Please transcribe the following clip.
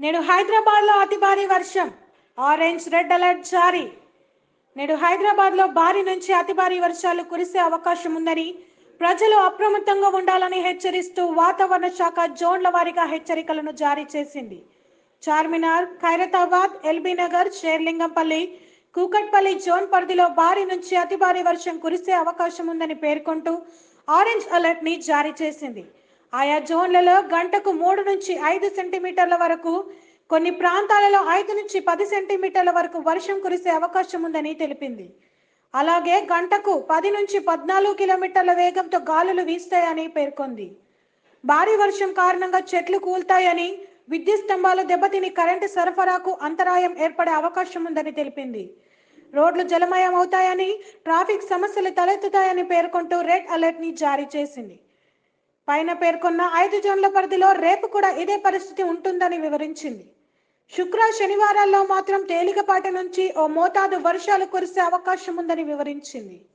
నేడు హైదరాబాద్లో అతి భారీ వర్షం ఆరెంజ్ రెడ్ అలర్ట్ జారీ నేడు హైదరాబాద్లో భారీ నుంచి అతి భారీ వర్షాలు కురిసే అవకాశం ఉందని ప్రజలు అప్రమత్తంగా ఉండాలని హెచ్చరిస్తూ వాతావరణ శాఖ జోన్ల వారీగా హెచ్చరికలను జారీ చేసింది చార్మినార్ ఖైరతాబాద్ ఎల్బీ నగర్ షేర్లింగంపల్లి కూకట్పల్లి జోన్ పరిధిలో భారీ నుంచి అతి భారీ వర్షం కురిసే అవకాశం ఉందని పేర్కొంటూ ఆరెంజ్ అలర్ట్ ని జారీ చేసింది ఆయా జోన్లలో గంటకు మూడు నుంచి ఐదు సెంటీమీటర్ల వరకు కొన్ని ప్రాంతాలలో ఐదు నుంచి పది సెంటీమీటర్ల వరకు వర్షం కురిసే అవకాశం ఉందని తెలిపింది అలాగే గంటకు పది నుంచి పద్నాలుగు కిలోమీటర్ల వేగంతో గాలులు వీస్తాయని పేర్కొంది భారీ వర్షం కారణంగా చెట్లు కూల్తాయని విద్యుత్ స్తంభాలు దెబ్బతిని కరెంటు సరఫరాకు అంతరాయం ఏర్పడే అవకాశం ఉందని తెలిపింది రోడ్లు జలమయం అవుతాయని ట్రాఫిక్ సమస్యలు తలెత్తుతాయని పేర్కొంటూ రెడ్ అలర్ట్ ని జారీ చేసింది పైన పేర్కొన్న ఐదు జోన్ల పరిధిలో రేపు కూడా ఇదే పరిస్థితి ఉంటుందని వివరించింది శుక్ర శనివారాల్లో మాత్రం తేలికపాటి నుంచి ఓ మోతాదు వర్షాలు కురిసే అవకాశం ఉందని వివరించింది